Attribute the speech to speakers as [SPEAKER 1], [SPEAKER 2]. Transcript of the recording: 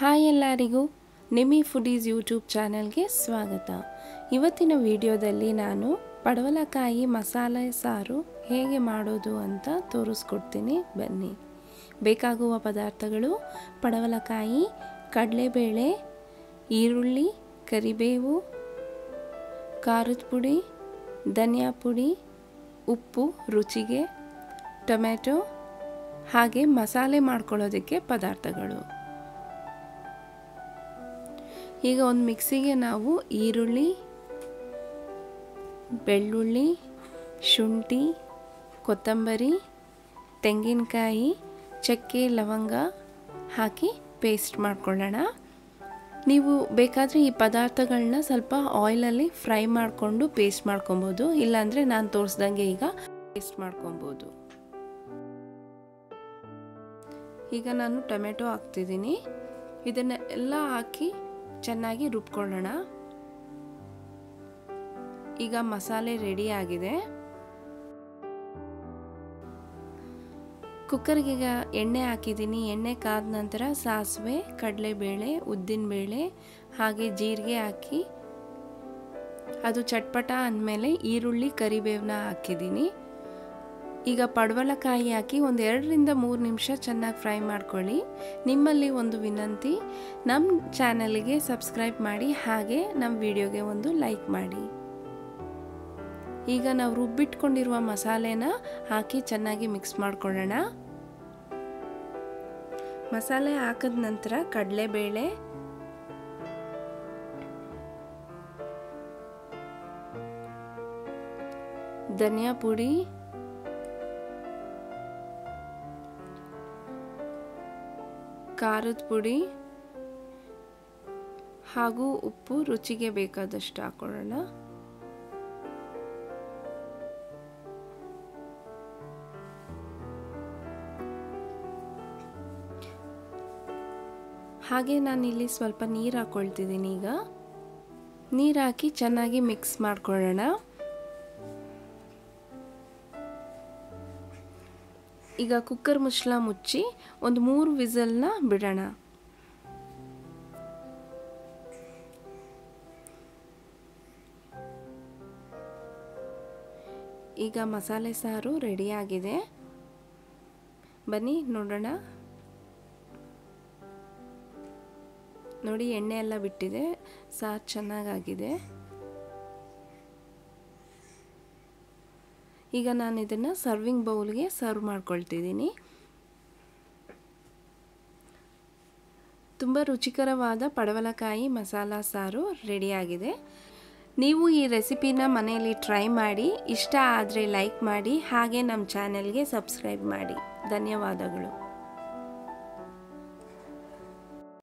[SPEAKER 1] hi ಎಲ್ಲರಿಗೂ ನಿಮಿ foodies YouTube ಚಾನಲ್ಗೆ ಸ್ವಾಗತ ಇವತ್ತಿನ ವಿಡಿಯೋದಲ್ಲಿ ನಾನು ಪಡವಲಕಾಯಿ ಮಸಾಲೆ ಸಾರು ಹೇಗೆ ಮಾಡೋದು ಅಂತ ತೋರಿಸ್ಕೊಡ್ತೀನಿ ಬನ್ನಿ ಬೇಕಾಗುವ ಪದಾರ್ಥಗಳು ಪಡವಲಕಾಯಿ ಕಡಲೆಬೇಳೆ ಈರುಳ್ಳಿ ಕರಿಬೇವು ಖಾರದ ಪುಡಿ ಧನಿಯಾ ಪುಡಿ ಉಪ್ಪು ರುಚಿಗೆ ಟೊಮೆಟೊ ಹಾಗೆ ಮಸಾಲೆ ಮಾಡ್ಕೊಳ್ಳೋದಕ್ಕೆ ಪದಾರ್ಥಗಳು ಈಗ ಒಂದು ಮಿಕ್ಸಿಗೆ ನಾವು ಈರುಳ್ಳಿ ಬೆಳ್ಳುಳ್ಳಿ ಶುಂಠಿ ಕೊತ್ತಂಬರಿ ತೆಂಗಿನಕಾಯಿ ಚಕ್ಕೆ ಲವಂಗ ಹಾಕಿ ಪೇಸ್ಟ್ ಮಾಡ್ಕೊಳ್ಳೋಣ ನೀವು ಬೇಕಾದರೆ ಈ ಪದಾರ್ಥಗಳನ್ನ ಸ್ವಲ್ಪ ಆಯಿಲಲ್ಲಿ ಫ್ರೈ ಮಾಡಿಕೊಂಡು ಪೇಸ್ಟ್ ಮಾಡ್ಕೊಬೋದು ಇಲ್ಲಾಂದರೆ ನಾನು ತೋರಿಸ್ದಂಗೆ ಈಗ ಪೇಸ್ಟ್ ಮಾಡ್ಕೊಬೋದು ಈಗ ನಾನು ಟೊಮೆಟೊ ಹಾಕ್ತಿದ್ದೀನಿ ಇದನ್ನ ಎಲ್ಲ ಹಾಕಿ ಚೆನ್ನಾಗಿ ರುಬ್ಕೊಳ್ಳೋಣ ಈಗ ಮಸಾಲೆ ರೆಡಿ ಆಗಿದೆ ಕುಕ್ಕರ್ಗೀಗ ಎಣ್ಣೆ ಹಾಕಿದ್ದೀನಿ ಎಣ್ಣೆ ಕಾದ ನಂತರ ಸಾಸಿವೆ ಕಡಲೆಬೇಳೆ ಉದ್ದಿನಬೇಳೆ ಹಾಗೆ ಜೀರಿಗೆ ಹಾಕಿ ಅದು ಚಟ್ಪಟ ಅಂದಮೇಲೆ ಈರುಳ್ಳಿ ಕರಿಬೇವನ್ನ ಹಾಕಿದ್ದೀನಿ ಈಗ ಪಡವಲಕಾಯಿ ಹಾಕಿ ಒಂದು ಎರಡರಿಂದ ಮೂರು ನಿಮಿಷ ಚೆನ್ನಾಗಿ ಫ್ರೈ ಮಾಡ್ಕೊಳ್ಳಿ ನಿಮ್ಮಲ್ಲಿ ಒಂದು ವಿನಂತಿ ನಮ್ಮ ಚಾನಲ್ಗೆ ಸಬ್ಸ್ಕ್ರೈಬ್ ಮಾಡಿ ಹಾಗೆ ನಮ್ಮ ವಿಡಿಯೋಗೆ ಒಂದು ಲೈಕ್ ಮಾಡಿ ಈಗ ನಾವು ರುಬ್ಬಿಟ್ಕೊಂಡಿರುವ ಮಸಾಲೆನ ಹಾಕಿ ಚೆನ್ನಾಗಿ ಮಿಕ್ಸ್ ಮಾಡ್ಕೊಳ್ಳೋಣ ಮಸಾಲೆ ಹಾಕಿದ ನಂತರ ಕಡಲೆಬೇಳೆ ಧನಿಯಾ ಪುಡಿ ಖಾರದ ಪುಡಿ ಹಾಗೂ ಉಪ್ಪು ರುಚಿಗೆ ಬೇಕಾದಷ್ಟು ಹಾಕೊಳ್ಳೋಣ ಹಾಗೆ ನಾನಿಲ್ಲಿ ಸ್ವಲ್ಪ ನೀರು ಹಾಕ್ಕೊಳ್ತಿದ್ದೀನಿ ಈಗ ನೀರು ಹಾಕಿ ಚೆನ್ನಾಗಿ ಮಿಕ್ಸ್ ಮಾಡ್ಕೊಳ್ಳೋಣ ಈಗ ಕುಕ್ಕರ್ ಮುಚ್ಚಳ ಮುಚ್ಚಿ ಒಂದು ಮೂರು ವಿಸಲ್ನ ಬಿಡೋಣ ಈಗ ಮಸಾಲೆ ಸಾರು ರೆಡಿಯಾಗಿದೆ ಬನ್ನಿ ನೋಡೋಣ ನೋಡಿ ಎಣ್ಣೆ ಎಲ್ಲ ಬಿಟ್ಟಿದೆ ಸಾರು ಚೆನ್ನಾಗಾಗಿದೆ ಈಗ ನಾನು ಇದನ್ನು ಸರ್ವಿಂಗ್ ಬೌಲ್ಗೆ ಸರ್ವ್ ಮಾಡ್ಕೊಳ್ತಿದ್ದೀನಿ ತುಂಬ ರುಚಿಕರವಾದ ಪಡವಲಕಾಯಿ ಮಸಾಲ ಸಾರು ರೆಡಿಯಾಗಿದೆ ನೀವು ಈ ರೆಸಿಪಿನ ಮನೆಯಲ್ಲಿ ಟ್ರೈ ಮಾಡಿ ಇಷ್ಟ ಆದರೆ ಲೈಕ್ ಮಾಡಿ ಹಾಗೆ ನಮ್ಮ ಚಾನೆಲ್ಗೆ ಸಬ್ಸ್ಕ್ರೈಬ್ ಮಾಡಿ ಧನ್ಯವಾದಗಳು